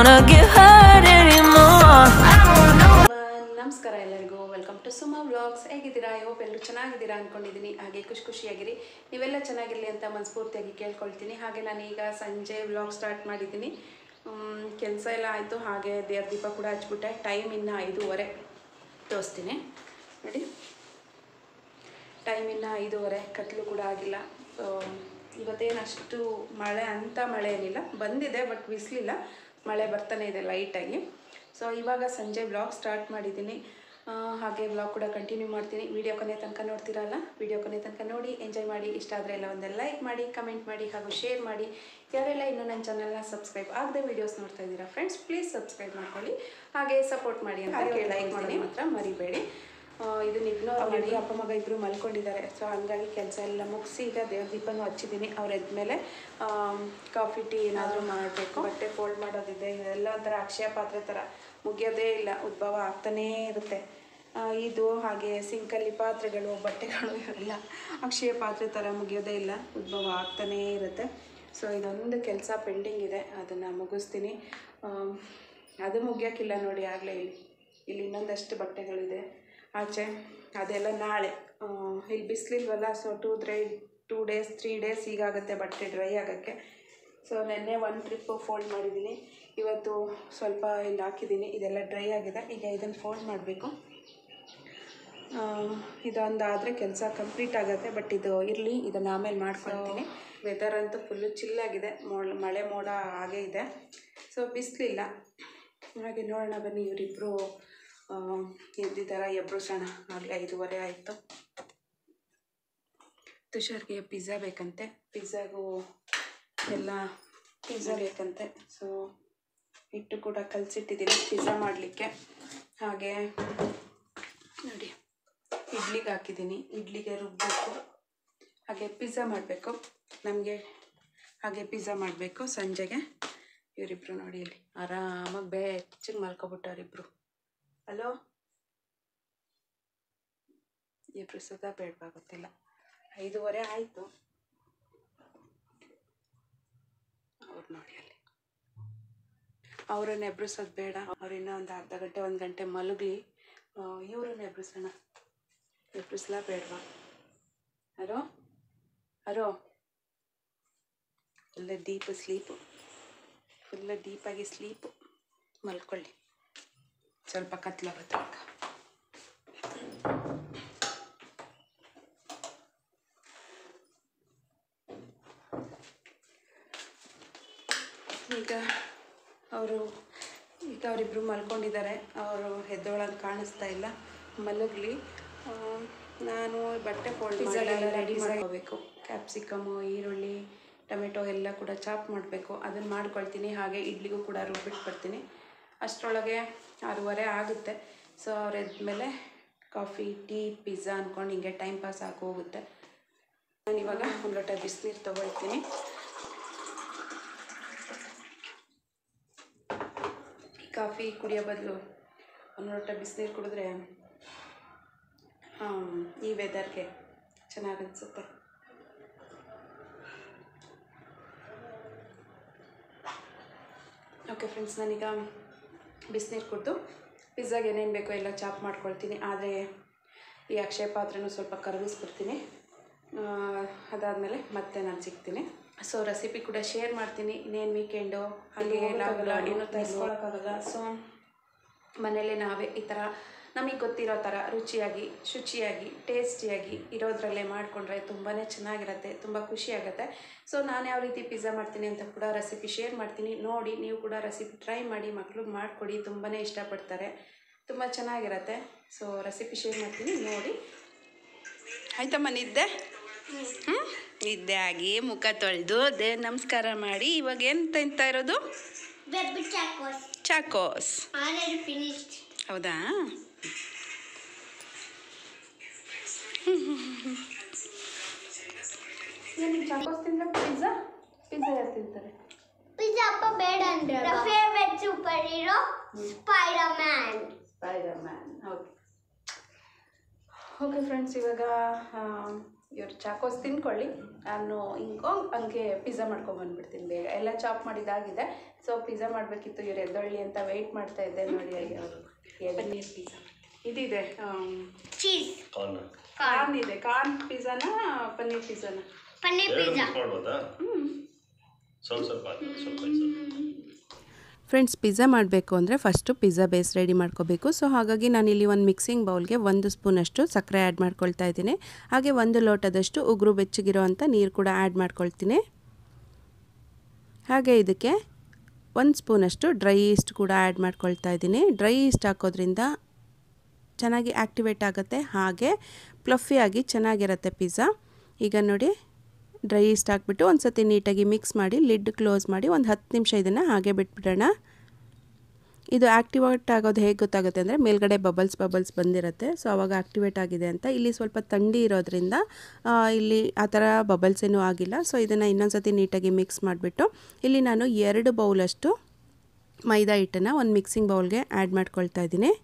wanna get hurt anymore. ನಮಸ್ಕಾರ ಎಲ್ಲರಿಗೂ welcome to Suma vlogs ಹೇಗಿದ್ದೀರಾ ಹೋಪ್ ಎಲ್ಲರೂ ಚೆನ್ನಾಗಿದ್ದೀರಾ ಅಂದ್ಕೊಂಡಿದ್ದೀನಿ ಹಾಗೆ ಖುಷಿ ಖುಷಿಯಾಗಿರಿ ನೀವೆಲ್ಲ ಚೆನ್ನಾಗಿರಲಿ ಅಂತ ಮನಸ್ಫೂರ್ತಿಯಾಗಿ ಕೇಳ್ಕೊಳ್ತೀನಿ ಹಾಗೆ ನಾನು ಈಗ ಸಂಜೆ ವ್ಲಾಗ್ ಸ್ಟಾರ್ಟ್ ಮಾಡಿದ್ದೀನಿ ಕೆಲಸ ಎಲ್ಲ ಆಯಿತು ಹಾಗೆ ದೇವ್ರ ದೀಪ ಕೂಡ ಹಚ್ಬಿಟ್ಟೆ ಟೈಮ್ ಇನ್ನು ಐದೂವರೆ ತೋರಿಸ್ತೀನಿ ನೋಡಿ ಟೈಮ್ ಇನ್ನು ಐದೂವರೆ ಕತ್ಲು ಕೂಡ ಆಗಿಲ್ಲ ಸೊ ಇವತ್ತೇನಷ್ಟು ಮಳೆ ಅಂತ ಮಳೆ ಏನಿಲ್ಲ ಬಂದಿದೆ ಬಟ್ ಬಿಸಿಲಿಲ್ಲ ಮಳೆ ಬರ್ತಾನೆ ಇದೆ ಲೈಟಾಗಿ ಸೊ ಇವಾಗ ಸಂಜೆ ವ್ಲಾಗ್ ಸ್ಟಾರ್ಟ್ ಮಾಡಿದ್ದೀನಿ ಆ, ಹಾಗೆ ವ್ಲಾಗ್ ಕೂಡ ಕಂಟಿನ್ಯೂ ಮಾಡ್ತೀನಿ ವಿಡಿಯೋ ಕೊನೆ ತನಕ ನೋಡ್ತೀರಲ್ಲ ವಿಡಿಯೋ ಕೊನೆ ತನಕ ನೋಡಿ ಎಂಜಾಯ್ ಮಾಡಿ ಇಷ್ಟ ಆದರೆ ಎಲ್ಲ ಒಂದೆಲ್ಲ ಲೈಕ್ ಮಾಡಿ ಕಮೆಂಟ್ ಮಾಡಿ ಹಾಗೂ ಶೇರ್ ಮಾಡಿ ಯಾರೆಲ್ಲ ಇನ್ನೂ ನನ್ನ ಚಾನಲ್ನ ಸಬ್ಸ್ಕ್ರೈಬ್ ಆಗದೆ ವೀಡಿಯೋಸ್ ನೋಡ್ತಾ ಇದ್ದೀರಾ ಫ್ರೆಂಡ್ಸ್ ಪ್ಲೀಸ್ ಸಬ್ಸ್ಕ್ರೈಬ್ ಮಾಡ್ಕೊಳ್ಳಿ ಹಾಗೆ ಸಪೋರ್ಟ್ ಮಾಡಿ ಅಂತ ಲೈಕ್ ಮಾಡಿ ಮಾತ್ರ ಮರಿಬೇಡಿ ಆ, ಇದನ್ನ ಇಗ್ನೋರ್ ಮಾಡಿ ಅಪ್ಪ ಮಗ ಇಬ್ಬರು ಮಲ್ಕೊಂಡಿದ್ದಾರೆ ಸೊ ಹಂಗಾಗಿ ಕೆಲಸ ಎಲ್ಲ ಮುಗಿಸಿ ಈಗ ದೇವ್ರ ದೀಪನೂ ಹಚ್ಚಿದ್ದೀನಿ ಅವ್ರು ಎದ್ಮೇಲೆ ಕಾಫಿ ಟೀ ಏನಾದರೂ ಮಾಡಬೇಕು ಬಟ್ಟೆ ಫೋಲ್ಡ್ ಮಾಡೋದಿದೆ ಇದೆಲ್ಲ ಒಂಥರ ಅಕ್ಷಯ ಪಾತ್ರೆ ಥರ ಮುಗಿಯೋದೇ ಇಲ್ಲ ಉದ್ಭವ ಆಗ್ತಾನೇ ಇರುತ್ತೆ ಆ, ಇದು ಹಾಗೆ ಸಿಂಕಲ್ಲಿ ಪಾತ್ರೆಗಳು ಬಟ್ಟೆಗಳು ಇವೆಲ್ಲ ಅಕ್ಷಯ ಪಾತ್ರೆ ಥರ ಮುಗಿಯೋದೇ ಇಲ್ಲ ಉದ್ಭವ ಆಗ್ತಾನೇ ಇರುತ್ತೆ ಸೊ ಇದೊಂದು ಕೆಲಸ ಪೆಂಡಿಂಗ್ ಇದೆ ಅದನ್ನು ಮುಗಿಸ್ತೀನಿ ಆಮ್, ಅದು ಮುಗಿಯೋಕ್ಕಿಲ್ಲ ನೋಡಿ ಆಗಲೇ ಇಲ್ಲಿ ಇಲ್ಲಿ ಇನ್ನೊಂದಷ್ಟು ಬಟ್ಟೆಗಳಿದೆ ಆಚೆ ಅದೆಲ್ಲ ನಾಳೆ ಆ, ಇಲ್ಲಿ ಬಿಸಿಲಿಲ್ವಲ್ಲ so two three two days three days ಹೀಗಾಗುತ್ತೆ ಬಟ್ಟೆ ಡ್ರೈ ಆಗೋಕ್ಕೆ ಸೊ ನೆನ್ನೆ ಒನ್ ಟ್ರಿಪ್ಪು ಫೋಲ್ಡ್ ಮಾಡಿದ್ದೀನಿ ಇವತ್ತು ಸ್ವಲ್ಪ ಇಲ್ಲಿ ಹಾಕಿದ್ದೀನಿ ಇದೆಲ್ಲ ಡ್ರೈ ಆಗಿದೆ ಈಗ ಇದನ್ನು ಫೋಲ್ಡ್ ಮಾಡಬೇಕು ಇದೊಂದಾದರೆ ಕೆಲಸ ಕಂಪ್ಲೀಟ್ ಆಗುತ್ತೆ ಬಟ್ ಇದು ಇರಲಿ ಇದನ್ನು ಆಮೇಲೆ ಮಾಡ್ಕೊಳ್ತೀನಿ ವೆದರ್ ಅಂತೂ ಫುಲ್ಲು ಚಿಲ್ಲಾಗಿದೆ ಮೋಡ ಮಳೆ ಮೋಡ ಹಾಗೇ ಇದೆ ಸೊ ಬಿಸಿಲಿಲ್ಲ ಹಾಗೆ ನೋಡೋಣ ಬನ್ನಿ ಇವರಿಬ್ಬರು ಎದ್ದಿದ್ದಾರ ಎಬ್ರುಸೋಣ ಆಗಲೇ ಐದೂವರೆ ಆಯಿತು ತುಷಾರ್ಗೆ ಪಿಜ್ಜಾ ಬೇಕಂತೆ ಪಿಜ್ಜಾಗೂ ಎಲ್ಲ ಪಿಜ್ಜಾ ಬೇಕಂತೆ ಸೊ ಹಿಟ್ಟು ಕೂಡ ಕಲಸಿಟ್ಟಿದ್ದೀನಿ ಪಿಜ್ಜಾ ಮಾಡಲಿಕ್ಕೆ ಹಾಗೆ ನೋಡಿ ಇಡ್ಲಿಗೆ ಹಾಕಿದ್ದೀನಿ ಇಡ್ಲಿಗೆ ರುಬ್ಬಬೇಕು ಹಾಗೆ ಪಿಜ್ಜಾ ಮಾಡಬೇಕು ನಮಗೆ ಹಾಗೆ ಪಿಜ್ಜಾ ಮಾಡಬೇಕು ಸಂಜೆಗೆ ಇವರಿಬ್ರು ನೋಡಿ ಇಲ್ಲಿ ಆರಾಮಾಗಿ ಬೆಚ್ಚಗೆ ಮಲ್ಕೊಬಿಟ್ಟವ್ರಿಬ್ರು ಹಲೋ ಇಬ್ರು ಸುಧಾ ಬೇಡವಾ ಗೊತ್ತಿಲ್ಲ ಐದೂವರೆ ಆಯಿತು ಅವ್ರು ನೋಡಿ ಅಲ್ಲಿ ಅವ್ರನ್ನ ಎಬ್ರಿಸೋದು ಬೇಡ ಅವ್ರು ಇನ್ನೂ ಒಂದು ಅರ್ಧ ಗಂಟೆ ಒಂದು ಗಂಟೆ ಮಲಗಲಿ ಇವ್ರನ್ನ ಎಬ್ರಿಸೋಣ ಎಬ್ರಿಸ್ಲಾ ಬೇಡವಾ ಹಲೋ ಹಲೋ ಫುಲ್ಲ ಡೀಪ್ ಸ್ಲೀಪು ಫುಲ್ಲ ಡೀಪಾಗಿ ಸ್ಲೀಪು ಮಲ್ಕೊಳ್ಳಿ ಸ್ವಲ್ಪ ಕತ್ಲಾಗುತ್ತೆ ಈಗ ಈಗ ಅವರು ಈಗ ಅವರಿಬ್ಬರು ಮಲ್ಕೊಂಡಿದ್ದಾರೆ ಅವರು ಎದ್ದೊಳಗೆ ಕಾಣಿಸ್ತಾ ಇಲ್ಲ ಮಲಗಲಿ ನಾನು ಬಟ್ಟೆ ಫೋಲ್ಡ್ ಎಲ್ಲ ರೆಡಿ ಮಾಡ್ಕೋಬೇಕು ಕ್ಯಾಪ್ಸಿಕಮು ಈರುಳ್ಳಿ ಟೊಮೆಟೊ ಎಲ್ಲ ಕೂಡ ಚಾಪ್ ಮಾಡಬೇಕು ಅದನ್ನು ಮಾಡ್ಕೊಳ್ತೀನಿ ಹಾಗೆ ಇಡ್ಲಿಗೂ ಕೂಡ ರುಬ್ಬಿಟ್ಟು ಬರ್ತೀನಿ ಅಷ್ಟರೊಳಗೆ ಆರೂವರೆ ಆಗುತ್ತೆ ಸೊ ಅವ್ರು ಎದ್ಮೇಲೆ ಕಾಫಿ ಟೀ ಪಿಜ್ಜಾ ಅಂದ್ಕೊಂಡು ಹಿಂಗೆ ಟೈಮ್ ಪಾಸ್ ಆಗಿ ಹೋಗುತ್ತೆ ನಾನು ಇವಾಗ ಒಂದು ಲೋಟ ಬಿಸಿನೀರು ತೊಗೊಳ್ತೀನಿ ಕಾಫಿ ಕುಡಿಯೋ ಬದಲು ಒಂದು ಲೋಟ ಬಿಸಿನೀರು ಕುಡಿದ್ರೆ ಆಮ್, ಈ ವೆದರ್ಗೆ ಚೆನ್ನಾಗಿ ಅನಿಸುತ್ತೆ ಓಕೆ ಫ್ರೆಂಡ್ಸ್ ನಾನೀಗ ಬಿಸಿನೀರು ಕುಡಿದು ಪಿಜ್ಜಾಗೆ ಏನೇನು ಬೇಕೋ ಎಲ್ಲ ಚಾಪ್ ಮಾಡ್ಕೊಳ್ತೀನಿ ಆದರೆ ಈ ಅಕ್ಷಯ ಪಾತ್ರೆನೂ ಸ್ವಲ್ಪ ಕರಗಿಸ್ಬಿಡ್ತೀನಿ ಅದಾದಮೇಲೆ ಮತ್ತೆ ನಾನು ಸಿಗ್ತೀನಿ ಸೊ ರೆಸಿಪಿ ಕೂಡ ಶೇರ್ ಮಾಡ್ತೀನಿ ಇನ್ನೇನು ವೀಕೆಂಡು ಹಾಗೆ ಏನಾಗಲ್ಲ ಏನೂ ತರಿಸ್ಕೊಳಕ್ಕಾಗಲ್ಲ ಸೊ ಮನೇಲೆ ನಾವೇ ಈ ಥರ ನಮಗೆ ಗೊತ್ತಿರೋ ಥರ ರುಚಿಯಾಗಿ ಶುಚಿಯಾಗಿ ಟೇಸ್ಟಿಯಾಗಿ ಇರೋದ್ರಲ್ಲೇ ಮಾಡಿಕೊಂಡ್ರೆ ತುಂಬಾ ಚೆನ್ನಾಗಿರುತ್ತೆ ತುಂಬ ಖುಷಿಯಾಗುತ್ತೆ ಸೊ ನಾನು ಯಾವ ರೀತಿ ಪಿಜ್ಜಾ ಮಾಡ್ತೀನಿ ಅಂತ ಕೂಡ ರೆಸಿಪಿ ಶೇರ್ ಮಾಡ್ತೀನಿ ನೋಡಿ ನೀವು ಕೂಡ ರೆಸಿಪಿ ಟ್ರೈ ಮಾಡಿ ಮಕ್ಳಿಗೆ ಮಾಡಿಕೊಡಿ ತುಂಬಾ ಇಷ್ಟಪಡ್ತಾರೆ ತುಂಬ ಚೆನ್ನಾಗಿರತ್ತೆ ಸೊ ರೆಸಿಪಿ ಶೇರ್ ಮಾಡ್ತೀನಿ ನೋಡಿ ಆಯ್ತಮ್ಮ ನಿದ್ದೆ ಹ್ಞೂ ನಿದ್ದೆ ಆಗಿ ಮುಖ ತೊಳೆದು ದೇ ನಮಸ್ಕಾರ ಮಾಡಿ ಇವಾಗ ಏನು ತಿಂತಾ ಇರೋದು Baby tacos. ಚಾಕೋಸ್ Already finished. ಹೌದಾ ಚಾಕೋಸ್ ತಿಂದ್ರೆ ಪಿಜ್ಜಾ ಪಿಜ್ಜಾ ಯಾರು ತಿಂತಾರೆ Pizza ಅಪ್ಪ ಬೇಡ ಅಂದ್ರೆ The favorite superhero Spider-Man. Spider Man okay okay friends ಇವಾಗ ಇವ್ರು ಚಾಕೋಸ್ ತಿನ್ಕೊಳ್ಳಿ ನಾನು ಹಿಂಗೋ ಹಂಗೆ ಪಿಜ್ಜಾ ಮಾಡ್ಕೊಂಬಂದ್ಬಿಡ್ತೀನಿ ಬೇಗ ಎಲ್ಲ ಚಾಪ್ ಮಾಡಿದಾಗಿದೆ ಸೊ ಪಿಜ್ಜಾ ಮಾಡಬೇಕಿತ್ತು ಇವ್ರು ಎದ್ದೊಳ್ಳಿ ಅಂತ ವೆಯ್ಟ್ ಮಾಡ್ತಾ ಇದ್ದೆ ನೋಡಿ ಹಾಗೆ ಅವರು ಪನ್ನೀರ್ ಪಿಜ್ಜಾ ಇದಿದೆ ಚೀಸ್ ಕಾರ್ನ್ ಕಾರ್ನ್ ಇದೆ ಕಾರ್ನ್ ಪಿಜ್ಜಾನ ಪನ್ನೀರ್ ಪಿಜ್ಜಾನ ಪನ್ನೀರ್ ಎರಡು ಪಿಜ್ಜಾ ಮಿಕ್ಸ್ ಮಾಡ್ಬೋದಾ ಸ್ವಲ್ಪ ಸ್ವಲ್ಪ ಹಾಕಿ, ಸ್ವಲ್ಪ ಸ್ವಲ್ಪ ಫ್ರೆಂಡ್ಸ್ ಪಿಜ್ಜಾ ಮಾಡಬೇಕು ಅಂದರೆ ಫಸ್ಟು ಪಿಜ್ಜಾ ಬೇಸ್ ರೆಡಿ ಮಾಡ್ಕೋಬೇಕು ಸೊ ಹಾಗಾಗಿ ನಾನಿಲ್ಲಿ ಒಂದು ಮಿಕ್ಸಿಂಗ್ ಬೌಲ್ಗೆ ಒಂದು ಸ್ಪೂನಷ್ಟು ಸಕ್ಕರೆ ಆ್ಯಡ್ ಮಾಡ್ಕೊಳ್ತಾ ಇದ್ದೀನಿ ಹಾಗೆ ಒಂದು ಲೋಟದಷ್ಟು ಉಗುರು ಬೆಚ್ಚಗಿರೋ ಅಂಥ ನೀರು ಕೂಡ ಆ್ಯಡ್ ಮಾಡ್ಕೊಳ್ತೀನಿ ಹಾಗೆ ಇದಕ್ಕೆ ಒಂದು ಸ್ಪೂನಷ್ಟು ಡ್ರೈ ಈಸ್ಟ್ ಕೂಡ ಆ್ಯಡ್ ಮಾಡ್ಕೊಳ್ತಾ ಇದ್ದೀನಿ ಡ್ರೈ ಈಸ್ಟ್ ಹಾಕೋದ್ರಿಂದ ಚೆನ್ನಾಗಿ ಆ್ಯಕ್ಟಿವೇಟ್ ಆಗುತ್ತೆ ಹಾಗೆ ಪ್ಲಫಿಯಾಗಿ ಚೆನ್ನಾಗಿರುತ್ತೆ ಪಿಜ್ಜಾ ಈಗ ನೋಡಿ ಡ್ರೈ ಈಸ್ಟ್ ಹಾಕ್ಬಿಟ್ಟು ಒಂದು ಸತಿ ನೀಟಾಗಿ ಮಿಕ್ಸ್ ಮಾಡಿ ಲಿಡ್ ಕ್ಲೋಸ್ ಮಾಡಿ ಒಂದು ಹತ್ತು ನಿಮಿಷ ಇದನ್ನು ಹಾಗೆ ಬಿಟ್ಬಿಡೋಣ ಇದು ಆ್ಯಕ್ಟಿವೇಟ್ ಆಗೋದು ಹೇಗೆ ಗೊತ್ತಾಗುತ್ತೆ ಅಂದರೆ ಮೇಲ್ಗಡೆ ಬಬಲ್ಸ್ ಬಬಲ್ಸ್ ಬಂದಿರುತ್ತೆ ಸೊ ಅವಾಗ ಆ್ಯಕ್ಟಿವೇಟ್ ಆಗಿದೆ ಅಂತ ಇಲ್ಲಿ ಸ್ವಲ್ಪ ಥಂಡಿ ಇರೋದ್ರಿಂದ ಆ, ಇಲ್ಲಿ ಆ ಥರ ಬಬಲ್ಸ್ ಏನೂ ಆಗಿಲ್ಲ ಸೊ ಇದನ್ನು ಇನ್ನೊಂದು ಸತಿ ನೀಟಾಗಿ ಮಿಕ್ಸ್ ಮಾಡಿಬಿಟ್ಟು ಇಲ್ಲಿ ನಾನು ಎರಡು ಬೌಲಷ್ಟು ಮೈದಾ ಹಿಟ್ಟನ್ನು ಒಂದು ಮಿಕ್ಸಿಂಗ್ ಬೌಲ್ಗೆ ಆ್ಯಡ್ ಮಾಡ್ಕೊಳ್ತಾ ಇದ್ದೀನಿ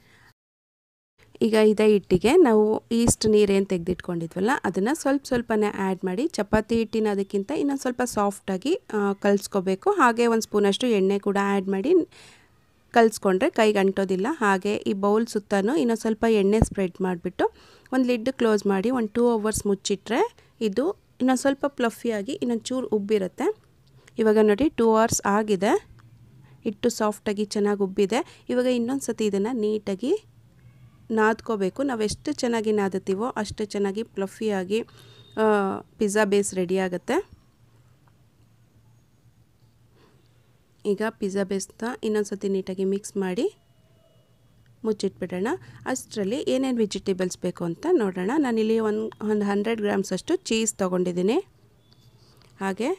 ಈಗ ಇದೇ ಹಿಟ್ಟಿಗೆ ನಾವು ಈಸ್ಟ್ ನೀರೇನು ತೆಗೆದಿಟ್ಕೊಂಡಿದ್ವಲ್ಲ ಅದನ್ನು ಸ್ವಲ್ಪ ಸ್ವಲ್ಪನೇ ಆ್ಯಡ್ ಮಾಡಿ ಚಪಾತಿ ಹಿಟ್ಟಿನ ಅದಕ್ಕಿಂತ ಇನ್ನೊಂದು ಸ್ವಲ್ಪ ಸಾಫ್ಟಾಗಿ ಕಲಿಸ್ಕೋಬೇಕು ಹಾಗೆ ಒಂದು ಸ್ಪೂನಷ್ಟು ಎಣ್ಣೆ ಕೂಡ ಆ್ಯಡ್ ಮಾಡಿ ಕಲಿಸ್ಕೊಂಡ್ರೆ ಕೈಗೆ ಅಂಟೋದಿಲ್ಲ ಹಾಗೆ ಈ ಬೌಲ್ ಸುತ್ತಲೂ ಇನ್ನೊಂದು ಸ್ವಲ್ಪ ಎಣ್ಣೆ ಸ್ಪ್ರೆಡ್ ಮಾಡಿಬಿಟ್ಟು ಒಂದು ಲಿಡ್ ಕ್ಲೋಸ್ ಮಾಡಿ ಒಂದು ಟೂ ಅವರ್ಸ್ ಮುಚ್ಚಿಟ್ರೆ ಇದು ಇನ್ನೊಂದು ಸ್ವಲ್ಪ ಪ್ಲಫಿಯಾಗಿ ಇನ್ನೊಂದು ಚೂರು ಉಬ್ಬಿರುತ್ತೆ ಇವಾಗ ನೋಡಿ ಟೂ ಅವರ್ಸ್ ಆಗಿದೆ ಹಿಟ್ಟು ಸಾಫ್ಟಾಗಿ ಚೆನ್ನಾಗಿ ಉಬ್ಬಿದೆ ಇವಾಗ ಇನ್ನೊಂದು ಸತಿ ಇದನ್ನು ನೀಟಾಗಿ ನಾದ್ಕೋಬೇಕು ನಾವು ಎಷ್ಟು ಚೆನ್ನಾಗಿ ನಾದುತ್ತೀವೋ ಅಷ್ಟು ಚೆನ್ನಾಗಿ ಪ್ಲಫಿಯಾಗಿ ಪಿಜ್ಜಾ ಬೇಸ್ ರೆಡಿ ಆಗುತ್ತೆ ಈಗ ಪಿಜ್ಜಾ ಬೇಸ್ನ ಇನ್ನೊಂದು ಸತಿ ನೀಟಾಗಿ ಮಿಕ್ಸ್ ಮಾಡಿ ಮುಚ್ಚಿಟ್ಬಿಡೋಣ ಅಷ್ಟರಲ್ಲಿ ಏನೇನು ವೆಜಿಟೇಬಲ್ಸ್ ಬೇಕು ಅಂತ ನೋಡೋಣ ನಾನಿಲ್ಲಿ ಒಂದು ಒಂದು ಹಂಡ್ರೆಡ್ ಗ್ರಾಮ್ಸ್ ಅಷ್ಟು ಚೀಸ್ ತೊಗೊಂಡಿದ್ದೀನಿ ಹಾಗೆ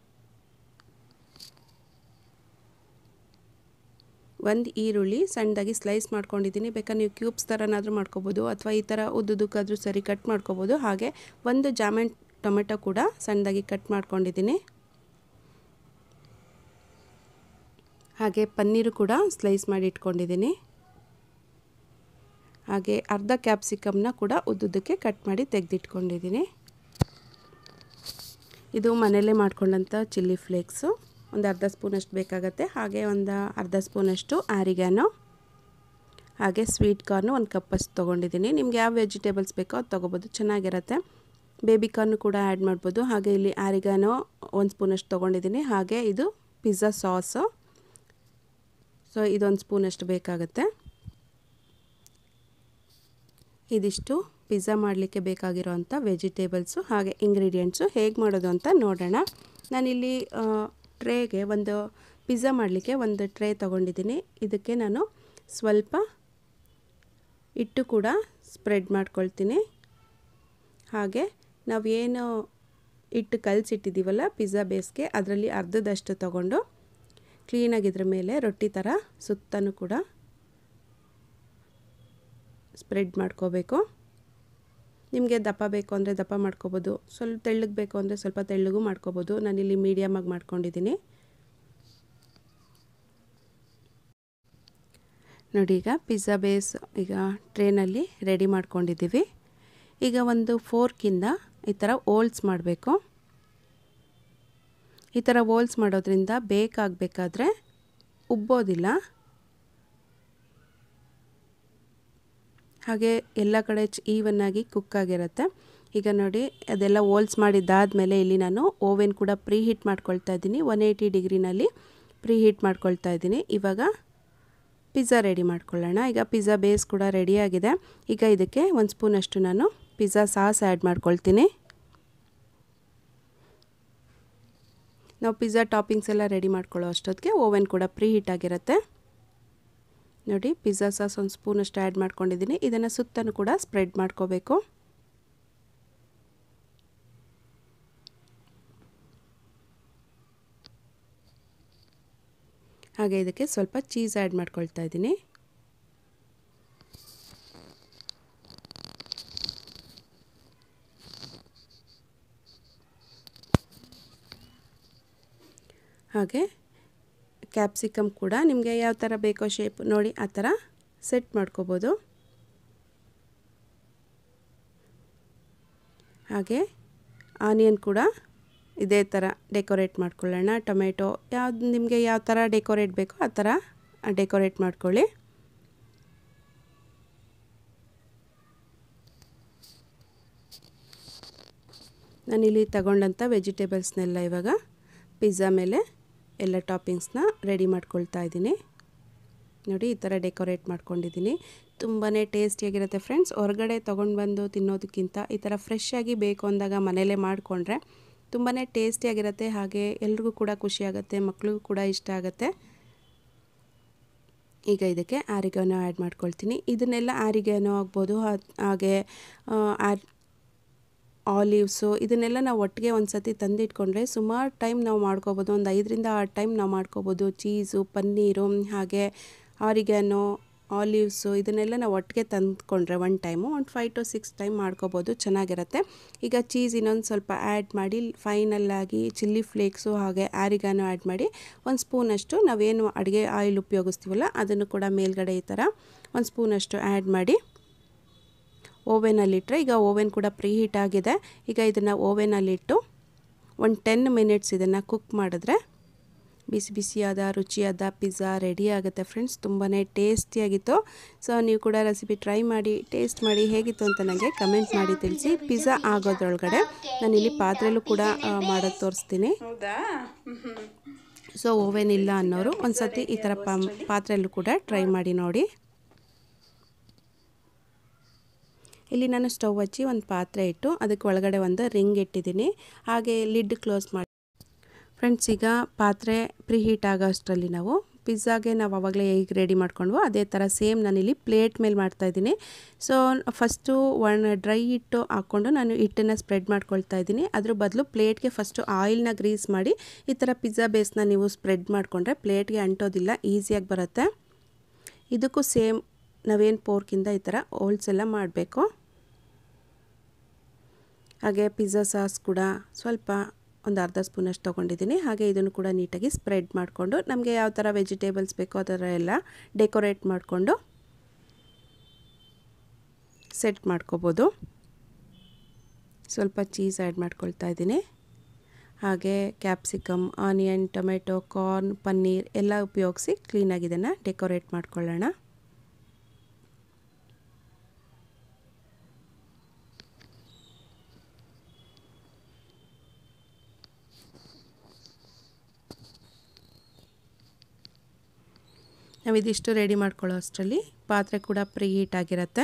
ಒಂದು ಈರುಳ್ಳಿ ಸಣ್ಣದಾಗಿ ಸ್ಲೈಸ್ ಮಾಡ್ಕೊಂಡಿದ್ದೀನಿ ಬೇಕಾದ್ರೆ ನೀವು ಕ್ಯೂಬ್ಸ್ ಥರನಾದರೂ ಮಾಡ್ಕೋಬೋದು ಅಥವಾ ಈ ಥರ ಉದ್ದುದಕ್ಕಾದರೂ ಸರಿ ಕಟ್ ಮಾಡ್ಕೋಬೋದು ಹಾಗೆ ಒಂದು ಜಾಮನ್ ಟೊಮೆಟೊ ಕೂಡ ಸಣ್ಣದಾಗಿ ಕಟ್ ಮಾಡ್ಕೊಂಡಿದ್ದೀನಿ ಹಾಗೆ ಪನ್ನೀರು ಕೂಡ ಸ್ಲೈಸ್ ಮಾಡಿ ಇಟ್ಕೊಂಡಿದ್ದೀನಿ ಹಾಗೆ ಅರ್ಧ ಕ್ಯಾಪ್ಸಿಕಮ್ನ ಕೂಡ ಉದ್ದುದಕ್ಕೆ ಕಟ್ ಮಾಡಿ ತೆಗೆದಿಟ್ಕೊಂಡಿದ್ದೀನಿ ಇದು ಮನೆಯಲ್ಲೇ ಮಾಡ್ಕೊಂಡಂಥ ಚಿಲ್ಲಿ ಫ್ಲೇಕ್ಸು ಒಂದು ಅರ್ಧ ಸ್ಪೂನಷ್ಟು ಬೇಕಾಗತ್ತೆ ಹಾಗೆ ಒಂದು ಅರ್ಧ ಸ್ಪೂನಷ್ಟು ಆರಿಗ್ಯಾನೋ ಹಾಗೆ ಸ್ವೀಟ್ ಕಾರ್ನು ಒಂದು ಕಪ್ಪಷ್ಟು ತೊಗೊಂಡಿದ್ದೀನಿ ನಿಮ್ಗೆ ಯಾವ ವೆಜಿಟೇಬಲ್ಸ್ ಬೇಕೋ ಅದು ತೊಗೋಬೋದು ಚೆನ್ನಾಗಿರುತ್ತೆ ಬೇಬಿ ಕಾರ್ನು ಕೂಡ ಆ್ಯಡ್ ಮಾಡ್ಬೋದು ಹಾಗೆ ಇಲ್ಲಿ ಆರಿಗಾನೋ ಒಂದು ಸ್ಪೂನಷ್ಟು ತೊಗೊಂಡಿದ್ದೀನಿ ಹಾಗೆ ಇದು ಪಿಜ್ಜಾ ಸಾಸು ಸೊ ಇದೊಂದು ಸ್ಪೂನಷ್ಟು ಬೇಕಾಗುತ್ತೆ ಇದಿಷ್ಟು ಪಿಜ್ಜಾ ಮಾಡಲಿಕ್ಕೆ ಬೇಕಾಗಿರೋವಂಥ ವೆಜಿಟೇಬಲ್ಸು ಹಾಗೆ ಇಂಗ್ರೀಡಿಯೆಂಟ್ಸು ಹೇಗೆ ಮಾಡೋದು ಅಂತ ನೋಡೋಣ ನಾನಿಲ್ಲಿ ಟ್ರೇಗೆ ಒಂದು ಪಿಜ್ಜಾ ಮಾಡಲಿಕ್ಕೆ ಒಂದು ಟ್ರೇ ತೊಗೊಂಡಿದ್ದೀನಿ ಇದಕ್ಕೆ ನಾನು ಸ್ವಲ್ಪ ಹಿಟ್ಟು ಕೂಡ ಸ್ಪ್ರೆಡ್ ಮಾಡ್ಕೊಳ್ತೀನಿ ಹಾಗೆ ನಾವೇನು ಹಿಟ್ಟು ಕಲಸಿಟ್ಟಿದ್ದೀವಲ್ಲ ಪಿಜ್ಜಾ ಬೇಸ್ಗೆ ಅದರಲ್ಲಿ ಅರ್ಧದಷ್ಟು ತೊಗೊಂಡು ಕ್ಲೀನಾಗಿ ಇದ್ರ ಮೇಲೆ ರೊಟ್ಟಿ ಥರ ಸುತ್ತನೂ ಕೂಡ ಸ್ಪ್ರೆಡ್ ಮಾಡ್ಕೋಬೇಕು ನಿಮಗೆ ದಪ್ಪ ಬೇಕು ಅಂದರೆ ದಪ್ಪ ಮಾಡ್ಕೋಬೋದು ಸ್ವಲ್ಪ ತೆಳ್ಳಗೆ ಬೇಕು ಅಂದರೆ ಸ್ವಲ್ಪ ತೆಳ್ಳಗೂ ಮಾಡ್ಕೋಬೋದು ನಾನಿಲ್ಲಿ ಮೀಡಿಯಮಾಗಿ ಮಾಡ್ಕೊಂಡಿದ್ದೀನಿ ನೋಡಿ ಈಗ ಪಿಜ್ಜಾ ಬೇಸ್ ಈಗ ಟ್ರೇನಲ್ಲಿ ರೆಡಿ ಮಾಡ್ಕೊಂಡಿದ್ದೀವಿ ಈಗ ಒಂದು ಫೋರ್ಕಿಂದ ಈ ಥರ ಓಲ್ಸ್ ಮಾಡಬೇಕು ಈ ಥರ ಓಲ್ಸ್ ಮಾಡೋದ್ರಿಂದ ಬೇಕಾಗಬೇಕಾದ್ರೆ ಉಬ್ಬೋದಿಲ್ಲ ಹಾಗೆ ಎಲ್ಲ ಕಡೆ ಈವನ್ನಾಗಿ ಕುಕ್ ಆಗಿರುತ್ತೆ ಈಗ ನೋಡಿ ಅದೆಲ್ಲ ಓಲ್ಸ್ ಮಾಡಿದ್ದಾದಮೇಲೆ ಇಲ್ಲಿ ನಾನು ಓವೆನ್ ಕೂಡ ಪ್ರೀ ಹೀಟ್ ಮಾಡ್ಕೊಳ್ತಾ ಇದ್ದೀನಿ ಒನ್ ಏಯ್ಟಿ ಡಿಗ್ರಿನಲ್ಲಿ ಪ್ರೀ ಹೀಟ್ ಮಾಡ್ಕೊಳ್ತಾ ಇದ್ದೀನಿ ಇವಾಗ ಪಿಜ್ಜಾ ರೆಡಿ ಮಾಡ್ಕೊಳ್ಳೋಣ ಈಗ ಪಿಜ್ಜಾ ಬೇಸ್ ಕೂಡ ರೆಡಿಯಾಗಿದೆ ಈಗ ಇದಕ್ಕೆ ಒಂದು ಸ್ಪೂನಷ್ಟು ನಾನು ಪಿಜ್ಜಾ ಸಾಸ್ ಆ್ಯಡ್ ಮಾಡ್ಕೊಳ್ತೀನಿ ನಾವು ಪಿಜ್ಜಾ ಟಾಪಿಂಗ್ಸ್ ಎಲ್ಲ ರೆಡಿ ಮಾಡ್ಕೊಳ್ಳೋ ಅಷ್ಟೊತ್ತಿಗೆ ಓವೆನ್ ಕೂಡ ಪ್ರೀ ಹೀಟ್ ಆಗಿರುತ್ತೆ ನೋಡಿ ಪಿಜ್ಜಾ ಸಾಸ್ ಒಂದು ಸ್ಪೂನಷ್ಟು ಆ್ಯಡ್ ಮಾಡ್ಕೊಂಡಿದ್ದೀನಿ ಇದನ್ನು ಸುತ್ತಲೂ ಕೂಡ ಸ್ಪ್ರೆಡ್ ಮಾಡ್ಕೋಬೇಕು ಹಾಗೆ ಇದಕ್ಕೆ ಸ್ವಲ್ಪ ಚೀಸ್ ಆ್ಯಡ್ ಮಾಡ್ಕೊಳ್ತಾ ಇದ್ದೀನಿ ಹಾಗೆ ಕ್ಯಾಪ್ಸಿಕಮ್ ಕೂಡ ನಿಮಗೆ ಯಾವ ಥರ ಬೇಕೋ ಶೇಪ್ ನೋಡಿ ಆ ಥರ ಸೆಟ್ ಮಾಡ್ಕೋಬೋದು ಹಾಗೆ ಆನಿಯನ್ ಕೂಡ ಇದೇ ಥರ ಡೆಕೋರೇಟ್ ಮಾಡ್ಕೊಳ್ಳೋಣ ಟೊಮೆಟೊ ಯಾವ್ದು ನಿಮಗೆ ಯಾವ ಥರ ಡೆಕೋರೇಟ್ ಬೇಕೋ ಆ ಥರ ಡೆಕೋರೇಟ್ ಮಾಡ್ಕೊಳ್ಳಿ ನಾನಿಲ್ಲಿ ತಗೊಂಡಂಥ ವೆಜಿಟೇಬಲ್ಸ್ನೆಲ್ಲ ಇವಾಗ ಪಿಜ್ಜಾ ಮೇಲೆ ಎಲ್ಲ ಟಾಪಿಂಗ್ಸ್ನ ರೆಡಿ ಮಾಡ್ಕೊಳ್ತಾ ಇದ್ದೀನಿ ನೋಡಿ ಈ ಥರ ಡೆಕೋರೇಟ್ ಮಾಡ್ಕೊಂಡಿದ್ದೀನಿ ತುಂಬಾ ಟೇಸ್ಟಿಯಾಗಿರುತ್ತೆ ಫ್ರೆಂಡ್ಸ್ ಹೊರಗಡೆ ತೊಗೊಂಡು ಬಂದು ತಿನ್ನೋದಕ್ಕಿಂತ ಈ ಥರ ಫ್ರೆಶ್ ಆಗಿ ಬೇಕು ಅಂದಾಗ ಮನೇಲೇ ಮಾಡಿಕೊಂಡ್ರೆ ತುಂಬಾ ಟೇಸ್ಟಿಯಾಗಿರುತ್ತೆ ಹಾಗೆ ಎಲ್ರಿಗೂ ಕೂಡ ಖುಷಿಯಾಗುತ್ತೆ ಮಕ್ಳಿಗೂ ಕೂಡ ಇಷ್ಟ ಆಗುತ್ತೆ ಈಗ ಇದಕ್ಕೆ ಆರಿಗಾನೋ ಆ್ಯಡ್ ಮಾಡ್ಕೊಳ್ತೀನಿ ಇದನ್ನೆಲ್ಲ ಆರಿಗಾನೋ ಆಗ್ಬೋದು ಹಾ- ಹಾಗೆ ಆರ್ ಆಲಿವ್ಸು ಇದನ್ನೆಲ್ಲ ನಾವು ಒಟ್ಟಿಗೆ ಒಂದು ಸತಿ ತಂದಿಟ್ಕೊಂಡ್ರೆ ಸುಮಾರು ಟೈಮ್ ನಾವು ಮಾಡ್ಕೋಬೋದು ಒಂದು ಐದರಿಂದ ಆರು ಟೈಮ್ ನಾವು ಮಾಡ್ಕೋಬೋದು ಚೀಸು ಪನ್ನೀರು ಹಾಗೆ ಆರಿಗ್ಯಾನೋ ಆಲಿವ್ಸು ಇದನ್ನೆಲ್ಲ ನಾವು ಒಟ್ಟಿಗೆ ತಂದ್ಕೊಂಡ್ರೆ ಒನ್ ಟೈಮು ಒಂದು ಫೈವ್ ಟು ಸಿಕ್ಸ್ ಟೈಮ್ ಮಾಡ್ಕೋಬೋದು ಚೆನ್ನಾಗಿರುತ್ತೆ ಈಗ ಚೀಸ್ ಇನ್ನೊಂದು ಸ್ವಲ್ಪ ಆ್ಯಡ್ ಮಾಡಿ ಫೈನಲ್ಲಾಗಿ ಚಿಲ್ಲಿ ಫ್ಲೇಕ್ಸು ಹಾಗೆ ಆರಿಗಾನೋ ಆ್ಯಡ್ ಮಾಡಿ ಒಂದು ಸ್ಪೂನಷ್ಟು ನಾವೇನು ಅಡುಗೆ ಆಯಿಲ್ ಉಪಯೋಗಿಸ್ತೀವಲ್ಲ ಅದನ್ನು ಕೂಡ ಮೇಲ್ಗಡೆ ಈ ಥರ ಒಂದು ಸ್ಪೂನಷ್ಟು ಆ್ಯಡ್ ಮಾಡಿ ಓವೆನಲ್ಲಿಟ್ಟರೆ ಈಗ ಓವೆನ್ ಕೂಡ ಪ್ರೀ ಹೀಟ್ ಆಗಿದೆ ಈಗ ಇದನ್ನು ಓವೆನಲ್ಲಿಟ್ಟು ಒಂದು ಟೆನ್ ಮಿನಿಟ್ಸ್ ಇದನ್ನು ಕುಕ್ ಮಾಡಿದ್ರೆ ಬಿಸಿ ಬಿಸಿಯಾದ ರುಚಿಯಾದ ಪಿಜ್ಜಾ ರೆಡಿ ಆಗುತ್ತೆ ಫ್ರೆಂಡ್ಸ್ ತುಂಬಾ ಟೇಸ್ಟಿಯಾಗಿತ್ತು ಸೊ ನೀವು ಕೂಡ ರೆಸಿಪಿ ಟ್ರೈ ಮಾಡಿ ಟೇಸ್ಟ್ ಮಾಡಿ ಹೇಗಿತ್ತು ಅಂತ ನನಗೆ ಕಮೆಂಟ್ ಮಾಡಿ ತಿಳಿಸಿ ಪಿಜ್ಜಾ ಆಗೋದ್ರೊಳಗಡೆ ನಾನಿಲ್ಲಿ ಪಾತ್ರೆಯಲ್ಲೂ ಕೂಡ ಆ, ಮಾಡೋದು ತೋರಿಸ್ತೀನಿ ಹೌದಾ ಸೊ ಓವೆನ್ ಇಲ್ಲ ಅನ್ನೋರು ಒಂದು ಸತಿ ಈ ಥರ ಪಾ ಪಾತ್ರೆಯಲ್ಲೂ ಕೂಡ ಟ್ರೈ ಮಾಡಿ ನೋಡಿ ಇಲ್ಲಿ ನಾನು ಸ್ಟವ್ ಹಚ್ಚಿ ಒಂದು ಪಾತ್ರೆ ಇಟ್ಟು ಅದಕ್ಕೆ ಒಳಗಡೆ ಒಂದು ರಿಂಗ್ ಇಟ್ಟಿದ್ದೀನಿ ಹಾಗೆ ಲಿಡ್ ಕ್ಲೋಸ್ ಮಾಡಿ ಫ್ರೆಂಡ್ಸ್ ಈಗ ಪಾತ್ರೆ ಪ್ರೀ ಹೀಟ್ ಆಗೋ ಅಷ್ಟರಲ್ಲಿ ನಾವು ಪಿಜ್ಜಾಗೆ ನಾವು ಆವಾಗಲೇ ಹೇಗೆ ರೆಡಿ ಮಾಡ್ಕೊಂಡ್ವೋ ಅದೇ ಥರ ಸೇಮ್ ನಾನಿಲ್ಲಿ ಪ್ಲೇಟ್ ಮೇಲೆ ಮಾಡ್ತಾಯಿದ್ದೀನಿ ಸೊ ಫಸ್ಟು ಒಣ ಡ್ರೈ ಹಿಟ್ಟು ಹಾಕ್ಕೊಂಡು ನಾನು ಹಿಟ್ಟನ್ನು ಸ್ಪ್ರೆಡ್ ಮಾಡ್ಕೊಳ್ತಾ ಇದ್ದೀನಿ ಅದ್ರ ಬದಲು ಪ್ಲೇಟ್ಗೆ ಫಸ್ಟು ಆಯಿಲ್ನ ಗ್ರೀಸ್ ಮಾಡಿ ಈ ಥರ ಪಿಜ್ಜಾ ಬೇಸ್ನ ನೀವು ಸ್ಪ್ರೆಡ್ ಮಾಡಿಕೊಂಡ್ರೆ ಪ್ಲೇಟ್ಗೆ ಅಂಟೋದಿಲ್ಲ ಈಸಿಯಾಗಿ ಬರುತ್ತೆ ಇದಕ್ಕೂ ಸೇಮ್ ನಾವೇನು ಪೋರ್ಕಿಂದ ಈ ಥರ ಹೋಲ್ಸ್ ಎಲ್ಲ ಮಾಡಬೇಕು ಹಾಗೆ ಪಿಜ್ಜಾ ಸಾಸ್ ಕೂಡ ಸ್ವಲ್ಪ ಒಂದು ಅರ್ಧ ಸ್ಪೂನಷ್ಟು ತೊಗೊಂಡಿದ್ದೀನಿ ಹಾಗೆ ಇದನ್ನು ಕೂಡ ನೀಟಾಗಿ ಸ್ಪ್ರೆಡ್ ಮಾಡಿಕೊಂಡು ನಮಗೆ ಯಾವ ಥರ ವೆಜಿಟೇಬಲ್ಸ್ ಬೇಕೋ ಆ ಥರ ಎಲ್ಲ ಡೆಕೋರೇಟ್ ಮಾಡಿಕೊಂಡು ಸೆಟ್ ಮಾಡ್ಕೋಬೋದು ಸ್ವಲ್ಪ ಚೀಸ್ ಆ್ಯಡ್ ಮಾಡ್ಕೊಳ್ತಾ ಇದ್ದೀನಿ ಹಾಗೆ capsicum onion tomato corn paneer ಎಲ್ಲ ಉಪಯೋಗಿಸಿ ಕ್ಲೀನಾಗಿ ಇದನ್ನು ಡೆಕೋರೇಟ್ ಮಾಡ್ಕೊಳ್ಳೋಣ ನಾವು ಇದಿಷ್ಟು ರೆಡಿ ಮಾಡ್ಕೊಳ್ಳೋ ಅಷ್ಟರಲ್ಲಿ ಪಾತ್ರೆ ಕೂಡ ಪ್ರೀ ಹೀಟ್ ಆಗಿರುತ್ತೆ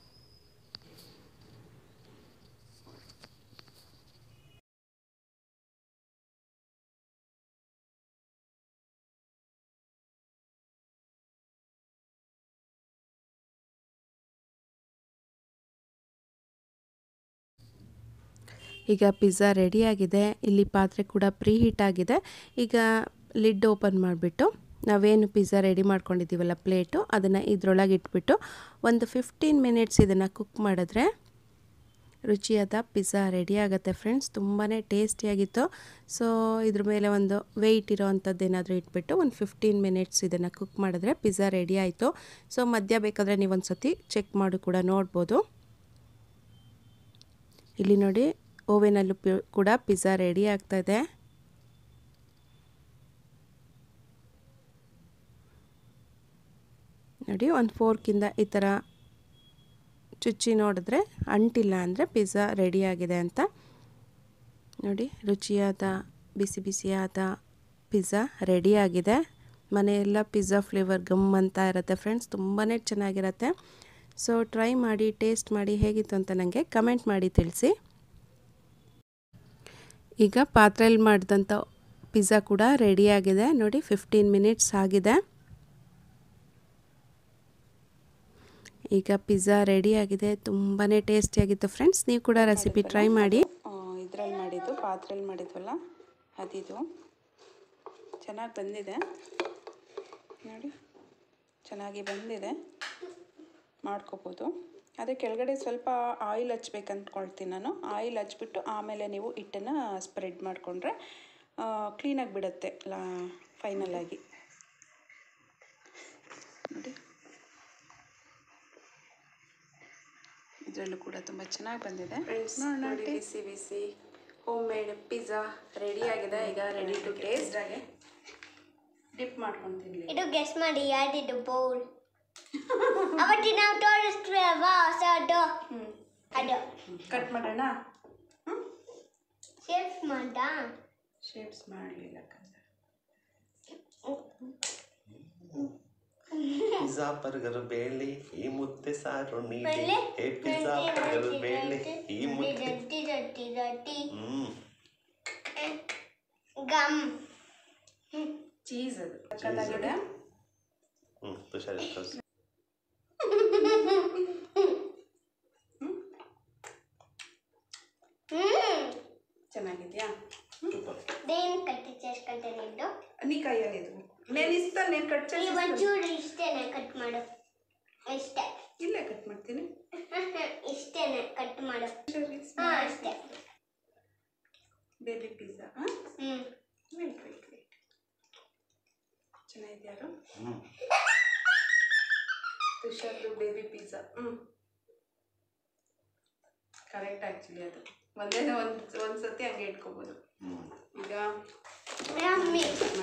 ಈಗ ಪಿಜ್ಜಾ ರೆಡಿಯಾಗಿದೆ ಇಲ್ಲಿ ಪಾತ್ರೆ ಕೂಡ ಪ್ರೀ ಹೀಟ್ ಆಗಿದೆ ಈಗ ಲಿಡ್ ಓಪನ್ ಮಾಡಿಬಿಟ್ಟು ನಾವೇನು ಪಿಜ್ಜಾ ರೆಡಿ ಮಾಡ್ಕೊಂಡಿದ್ದೀವಲ್ಲ ಪ್ಲೇಟು ಅದನ್ನು ಇದ್ರೊಳಗೆ ಇಟ್ಬಿಟ್ಟು ಒಂದು ಫಿಫ್ಟೀನ್ ಮಿನಿಟ್ಸ್ ಇದನ್ನು ಕುಕ್ ಮಾಡಿದ್ರೆ ರುಚಿಯಾದ ಪಿಜ್ಜಾ ರೆಡಿ ಆಗುತ್ತೆ ಫ್ರೆಂಡ್ಸ್ ತುಂಬಾ ಟೇಸ್ಟಿಯಾಗಿತ್ತು ಸೊ ಇದ್ರ ಮೇಲೆ ಒಂದು ವೆಯ್ಟ್ ಇರೋ ಅಂಥದ್ದು ಏನಾದರೂ ಇಟ್ಬಿಟ್ಟು ಒಂದು ಫಿಫ್ಟೀನ್ ಮಿನಿಟ್ಸ್ ಇದನ್ನು ಕುಕ್ ಮಾಡಿದ್ರೆ ಪಿಜ್ಜಾ ರೆಡಿ ಆಯಿತು ಸೊ ಮಧ್ಯ ಬೇಕಾದರೆ ನೀವು ಒಂದು ಸತಿ ಚೆಕ್ ಮಾಡಿ ಕೂಡ ನೋಡ್ಬೋದು ಇಲ್ಲಿ ನೋಡಿ ಓವೆನಲ್ಲೂ ಪಿ- ಕೂಡ ಪಿಜ್ಜಾ ರೆಡಿ ಆಗ್ತಾಯಿದೆ ನೋಡಿ ಒಂದು ಫೋರ್ಕಿಂದ ಈ ಥರ ಚುಚ್ಚಿ ನೋಡಿದ್ರೆ ಅಂಟಿಲ್ಲ ಅಂದರೆ ಪಿಜ್ಜಾ ರೆಡಿಯಾಗಿದೆ ಅಂತ ನೋಡಿ ರುಚಿಯಾದ ಬಿಸಿ ಬಿಸಿಯಾದ ಪಿಜ್ಜಾ ರೆಡಿಯಾಗಿದೆ ಮನೆಯೆಲ್ಲ ಪಿಜ್ಜಾ ಫ್ಲೇವರ್ ಗಮ್ ಅಂತ ಇರುತ್ತೆ ಫ್ರೆಂಡ್ಸ್ ತುಂಬಾ ಚೆನ್ನಾಗಿರುತ್ತೆ ಸೊ ಟ್ರೈ ಮಾಡಿ ಟೇಸ್ಟ್ ಮಾಡಿ ಹೇಗಿತ್ತು ಅಂತ ನನಗೆ ಕಮೆಂಟ್ ಮಾಡಿ ತಿಳಿಸಿ ಈಗ ಪಾತ್ರೆಯಲ್ಲಿ ಮಾಡಿದಂಥ ಪಿಜ್ಜಾ ಕೂಡ ರೆಡಿಯಾಗಿದೆ ನೋಡಿ ಫಿಫ್ಟೀನ್ ಮಿನಿಟ್ಸ್ ಆಗಿದೆ ಈಗ ಪಿಜ್ಜಾ ರೆಡಿಯಾಗಿದೆ ತುಂಬಾ ಟೇಸ್ಟಿಯಾಗಿತ್ತು ಫ್ರೆಂಡ್ಸ್ ನೀವು ಕೂಡ ರೆಸಿಪಿ ಟ್ರೈ ಮಾಡಿ ಇದ್ರಲ್ಲಿ ಮಾಡಿದ್ದು ಪಾತ್ರೆಯಲ್ಲಿ ಮಾಡಿದ್ವಲ್ಲ ಅದಿದು ಚೆನ್ನಾಗಿ ಬಂದಿದೆ ನೋಡಿ ಚೆನ್ನಾಗಿ ಬಂದಿದೆ ಮಾಡ್ಕೋಬೋದು ಅದೇ ಕೆಳಗಡೆ ಸ್ವಲ್ಪ ಆಯಿಲ್ ಹಚ್ಬೇಕು ಅಂದ್ಕೊಳ್ತೀನಿ ನಾನು ಆಯಿಲ್ ಹಚ್ಬಿಟ್ಟು ಆಮೇಲೆ ನೀವು ಹಿಟ್ಟನ್ನು ಸ್ಪ್ರೆಡ್ ಮಾಡಿಕೊಂಡ್ರೆ ಕ್ಲೀನಾಗಿ ಬಿಡುತ್ತೆ ಲಾ ಫೈನಲಾಗಿ ನೋಡಿ ಇದರಲ್ಲೂ ಕೂಡ ತುಂಬ ಚೆನ್ನಾಗಿ ಬಂದಿದೆ ನೋಡಿ ಬಿಸಿ ಬಿಸಿ ಹೋಮ್ ಮೇಡ್ ಪಿಜ್ಜಾ ರೆಡಿ ಆಗಿದೆ ಈಗ ರೆಡಿ ಟು ಟೇಸ್ಟ್ ಆಗಿ ಡಿಪ್ ಮಾಡ್ಕೊಂಡು ತಿನ್ಲಿ ಇದು ಗೆಸ್ ಮಾಡಿ ಯಾರ್ದಿದ್ದು ಬೌಲ್ ಅವತ್ತಿ ನಾವು ತೋರಿಸ್ತೀವಲ್ವಾ ಹೊಸದು ಅದು ಕಟ್ ಮಾಡೋಣ ಶೇಪ್ ಮಾಡ ಶೇಪ್ಸ್ ಮಾಡಲಿಲ್ಲ ಪಿಜ್ಜಾ ಬರ್ಗರ್ ಬೇಳೆ ಈ ಮುದ್ದೆ ಸಾರು ನೀಡಿ ಒಳ್ಳೆ ಹೇ ಪಿಜ್ಜಾ ಬರ್ಗರ್ ಬೇಳೆ ಈ ಮುದ್ದೆ ರೊಟ್ಟಿ ರೊಟ್ಟಿ ರೊಟ್ಟಿ ಹ್ಮ್ ಗಮ್ ಚೀಸ್ ಅದು ಸಕ್ಕತ್ತಾಗಿದೆ ಹ್ಮ್ ತುಷಾರ್ ಕಳ್ಸು. ಹ್ಮ್ ಚೆನ್ನಾಗಿದೆಯಾ ದೇನ್ ಕಟ್ಟಿ ಸೇರ್ಕೊಂಡೆ ನಿಂದು ನೀ ಕೈಯಲ್ಲಿ ಇದು నేను ಇಸ್ತಾನೆ నేను ಕಟ್ ಈ ಒಂಚೂರು ಇಷ್ಟೇನೆ ಕಟ್ ಮಾಡು ಇಷ್ಟೇ ಇಲ್ಲೇ ಕಟ್ ಮಾಡ್ತೀನಿ ಇಷ್ಟೇನೆ ಕಟ್ ಮಾಡು ಹಾ ಅಷ್ಟೇ baby pizza hmm wait wait wait ಚೆನ್ನಾಗಿದ್ಯಾರು ಹ್ಮ್ ತುಷಾರ್ದು ಬೇಬಿ ಪಿಜ್ಜಾ ಹ್ಞೂ ಕರೆಕ್ಟ್ ಆ್ಯಕ್ಚುಲಿ ಅದು ಒಂದೇ ಒಂದು ಒಂದು ಸತಿ ಹಂಗೆ ಇಟ್ಕೋಬೋದು ಹ್ಮ್ ಈಗ ಯಮ್ಮಿ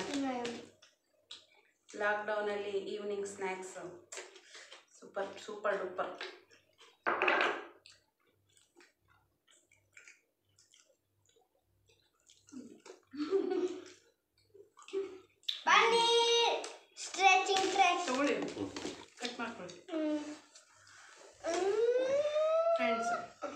ಲಾಕ್ಡೌನಲ್ಲಿ evening snacks super super duper paneer stretching ಟ್ರೆಚ್ ತಗೊಳ್ಳಿ ಕಟ್ ಮಾಡ್ಕೊಳ್ಳಿ ಫ್ರೆಂಡ್ಸ್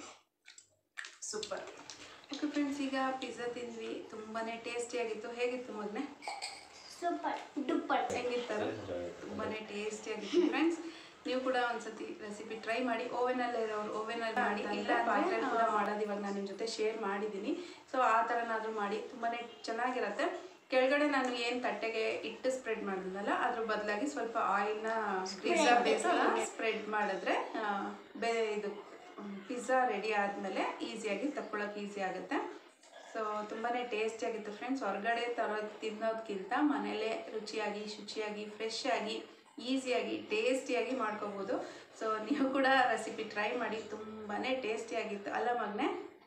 ಸೂಪರ್ ಓಕೆ ಫ್ರೆಂಡ್ಸ್ ಈಗ ಪಿಜ್ಜಾ ತಿಂದ್ವಿ ತುಂಬಾ ಟೇಸ್ಟಿಯಾಗಿತ್ತು ಹೇಗಿತ್ತು ಮಗನೆ ಸೂಪರ್ ಡುಪ್ಪರ್ ಹೆಂಗಿರ್ತಾರೆ ತುಂಬಾ ಟೇಸ್ಟಿಯಾಗಿತ್ತು ಫ್ರೆಂಡ್ಸ್ ನೀವು ಕೂಡ ಒಂದ್ಸತಿ ರೆಸಿಪಿ ಟ್ರೈ ಮಾಡಿ ಓವೆನಲ್ಲೇ ಇರೋರು ಓವೆನಲ್ಲಿ ಮಾಡಿ ಇಲ್ಲ ಪಾತ್ರೆ ಕೂಡ ಮಾಡೋದು ಇವಾಗ ನಾನು ನಿಮ್ಮ ಜೊತೆ ಶೇರ್ ಮಾಡಿದ್ದೀನಿ ಸೊ ಆ ಥರನಾದರೂ ಮಾಡಿ ತುಂಬಾ ಚೆನ್ನಾಗಿರುತ್ತೆ ಕೆಳಗಡೆ ನಾನು ಏನು ತಟ್ಟೆಗೆ ಇಟ್ಟು ಸ್ಪ್ರೆಡ್ ಮಾಡಿದ್ನಲ್ಲ ಅದ್ರ ಬದಲಾಗಿ ಸ್ವಲ್ಪ ಆಯಿಲ್ನ ಪಿಜ್ಜಾ ಬೇಸ್ನ ಸ್ಪ್ರೆಡ್ ಮಾಡಿದ್ರೆ ಆ, ಬೇ ಇದು ಪಿಜ್ಜಾ ರೆಡಿ ಆದಮೇಲೆ ಈಸಿಯಾಗಿ ತಕ್ಕೊಳ್ಳೋಕೆ ಈಸಿ ಆಗುತ್ತೆ ಸೊ ತುಂಬಾ ಟೇಸ್ಟಿಯಾಗಿತ್ತು ಫ್ರೆಂಡ್ಸ್ ಹೊರಗಡೆ ತರೋದು ತಿನ್ನೋದಕ್ಕಿಂತ ಮನೇಲೇ ರುಚಿಯಾಗಿ ಶುಚಿಯಾಗಿ ಫ್ರೆಶ್ ಆಗಿ ಈಸಿಯಾಗಿ ಟೇಸ್ಟಿಯಾಗಿ ಮಾಡ್ಕೋಬೋದು ಸೊ ನೀವು ಕೂಡ ರೆಸಿಪಿ ಟ್ರೈ ಮಾಡಿ ತುಂಬಾ ಟೇಸ್ಟಿಯಾಗಿತ್ತು ಅಲ್ಲ ಮಗನೆ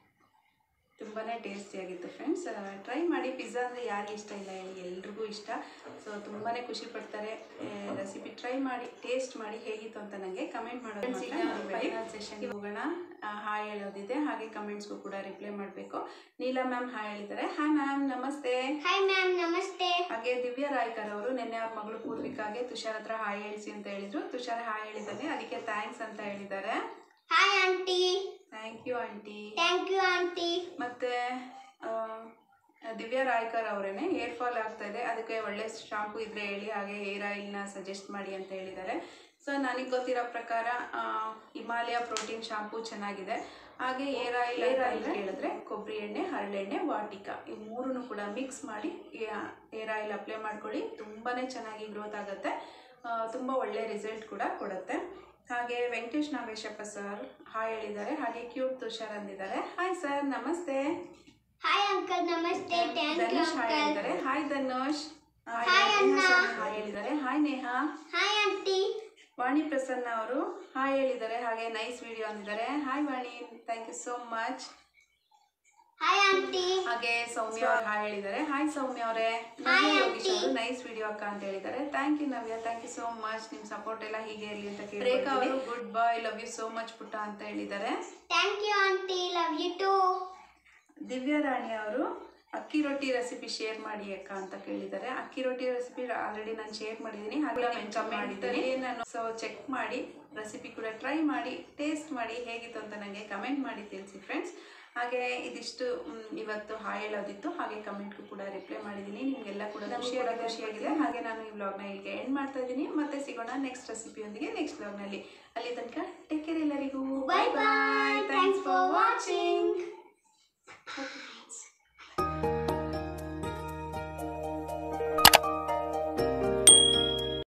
ತುಂಬಾ ಟೇಸ್ಟಿಯಾಗಿತ್ತು ಫ್ರೆಂಡ್ಸ್ ಟ್ರೈ ಮಾಡಿ ಪಿಜ್ಜಾ ಅಂದರೆ ಯಾರಿಗೆ ಇಷ್ಟ ಇಲ್ಲ ಹೇಳಿ ಎಲ್ರಿಗೂ ಇಷ್ಟ ಸೊ ತುಂಬಾ ಖುಷಿ ಪಡ್ತಾರೆ ರೆಸಿಪಿ ಟ್ರೈ ಮಾಡಿ ಟೇಸ್ಟ್ ಮಾಡಿ ಹೇಗಿತ್ತು ಅಂತ ನನಗೆ ಕಮೆಂಟ್ ಮಾಡೋದು ಈಗ ಫೈನಲ್ ಸೆಷನ್ಗೆ ಹೋಗೋಣ ಹಾಯ್ ಹೇಳೋದಿದೆ ಹಾಗೆ ಕಮೆಂಟ್ಸ್ಗೂ ಕೂಡ ರಿಪ್ಲೈ ಮಾಡಬೇಕು ನೀಲಾ ಮ್ಯಾಮ್ ಹಾಯ್ ಹೇಳಿದ್ದಾರೆ hi ma'am namaste hi ma'am namaste ಹಾಗೆ ದಿವ್ಯಾ ರಾಯ್ಕರ್ ಅವರು ನಿನ್ನೆ ಅವ್ರ ಮಗಳು ಪೂರ್ವಿಕಾಗೆ ತುಷಾರ್ ಹತ್ರ ಹಾಯ್ ಹೇಳಿಸಿ ಅಂತ ಹೇಳಿದ್ರು ತುಷಾರ್ ಹಾಯ್ ಹೇಳಿದ್ದಾನೆ ಅದಕ್ಕೆ ಥ್ಯಾಂಕ್ಸ್ ಅಂತ ಹೇಳಿದ್ದಾರೆ hi aunty thank you aunty thank you aunty ಮತ್ತೆ ಆ, ದಿವ್ಯಾ ರಾಯ್ಕರ್ ಅವರೇನೆ ಹೇರ್ ಫಾಲ್ ಆಗ್ತಾ ಇದೆ ಅದಕ್ಕೆ ಒಳ್ಳೆ ಶಾಂಪು ಇದ್ರೆ ಹೇಳಿ ಹಾಗೆ ಹೇರ್ ಆಯಿಲ್ನ ಸಜೆಸ್ಟ್ ಮಾಡಿ ಅಂತ ಹೇಳಿದ್ದಾರೆ ಸೊ ನನಗೆ ಗೊತ್ತಿರೋ ಪ್ರಕಾರ ಆ, ಹಿಮಾಲಯ ಪ್ರೋಟೀನ್ ಶಾಂಪೂ ಚೆನ್ನಾಗಿದೆ ಹಾಗೆ ಏರ್ ಆಯಿಲ್ ಏರ್ ಆಯಿಲ್ ಕೇಳಿದ್ರೆ ಕೊಬ್ಬರಿ ಎಣ್ಣೆ ಹರಳೆಣ್ಣೆ ವಾಟಿಕಾ ಈ ಮೂರನ್ನು ಕೂಡ ಮಿಕ್ಸ್ ಮಾಡಿ ಏರ್ ಆಯಿಲ್ ಅಪ್ಲೈ ಮಾಡ್ಕೊಳ್ಳಿ ತುಂಬಾ ಚೆನ್ನಾಗಿ ಗ್ರೋತ್ ಆಗುತ್ತೆ ತುಂಬ ಒಳ್ಳೆ ರಿಸಲ್ಟ್ ಕೂಡ ಕೊಡುತ್ತೆ ಹಾಗೆ ವೆಂಕಟೇಶ್ ನಾಗೇಶಪ್ಪ ಸರ್ ಹಾಯ್ ಹೇಳಿದ್ದಾರೆ ಹಾಗೆ ಕ್ಯೂಟ್ ತುಷಾರ್ ಅಂದಿದ್ದಾರೆ hi sir namaste hi uncle namaste thank you Dhanush hi uncle ಹೇಳಿದ್ದಾರೆ ಹಾಯ್ ಧನುಷ್ ಹಾಯ್ Hi, ಅಣ್ಣ. ಹಾಯ್ ಹೇಳಿದ್ದಾರೆ hi Neha hi aunty Vani Prasanna ಅವರು ಹಾಯ್ ಹೇಳಿದ್ದಾರೆ ಹಾಗೆ ನೈಸ್ ವಿಡಿಯೋ ಅಂದಿದ್ದಾರೆ hi Vani thank you so much hi aunty ಹಾಗೆ ಸೌಮ್ಯ ಅವ್ರು ಹಾಯ್ ಹೇಳಿದ್ದಾರೆ ಹಾಯ್ ಸೌಮ್ಯ ಅವರೇ Hi, ಯೋಗೀಶ್ aunty. ಅವರು ನೈಸ್ ವಿಡಿಯೋ ಅಕ್ಕ ಅಂತ ಹೇಳಿದ್ದಾರೆ thank you Navya thank you so much ನಿಮ್ಮ ಸಪೋರ್ಟ್ ಎಲ್ಲ ಹೀಗೆ ಇರಲಿ ಅಂತ ಕೇಳಿ ರೇಖಾ ಅವರು good bye love you so much ಪುಟ್ಟ ಅಂತ ಹೇಳಿದ್ದಾರೆ thank you aunty love you too Divya Rani ಅವರು ಅಕ್ಕಿ ರೊಟ್ಟಿ ರೆಸಿಪಿ ಶೇರ್ ಮಾಡಿ ಅಕ್ಕ ಅಂತ ಕೇಳಿದ್ದಾರೆ ಅಕ್ಕಿ ರೊಟ್ಟಿ ರೆಸಿಪಿ ಆಲ್ರೆಡಿ ನಾನು ಶೇರ್ ಮಾಡಿದ್ದೀನಿ ಹಾಗೆ ಮೆನ್ಷನ್ ಮಾಡಿದ್ದೀನಿ ನಾನು ಸೊ ಚೆಕ್ ಮಾಡಿ ರೆಸಿಪಿ ಕೂಡ ಟ್ರೈ ಮಾಡಿ ಟೇಸ್ಟ್ ಮಾಡಿ ಹೇಗಿತ್ತು ಅಂತ ನನಗೆ ಕಮೆಂಟ್ ಮಾಡಿ ತಿಳಿಸಿ ಫ್ರೆಂಡ್ಸ್ ಹಾಗೆ ಇದಿಷ್ಟು ಮ್, ಇವತ್ತು ಹಾಯ್ ಹೇಳೋದಿತ್ತು ಹಾಗೆ ಕಮೆಂಟ್ಗೂ ಕೂಡ ರಿಪ್ಲೈ ಮಾಡಿದ್ದೀನಿ ನಿಮಗೆಲ್ಲ ಕೂಡ ಖುಷಿಯಾಗಿ ಖುಷಿಯಾಗಿದೆ ಹಾಗೆ ನಾನು ಈ ವ್ಲಾಗ್ನ ಇಲ್ಲಿಗೆ ಎಂಡ್ ಮಾಡ್ತಾ ಇದ್ದೀನಿ ಮತ್ತೆ ಸಿಗೋಣ ನೆಕ್ಸ್ಟ್ ರೆಸಿಪಿಯೊಂದಿಗೆ ನೆಕ್ಸ್ಟ್ ವ್ಲಾಗ್ನಲ್ಲಿ ಅಲ್ಲಿ ತನಕ ಟೇಕ್ ಕೇರ್ ಎಲ್ಲರಿಗೂ ಬಾಯ್ ಬಾಯ್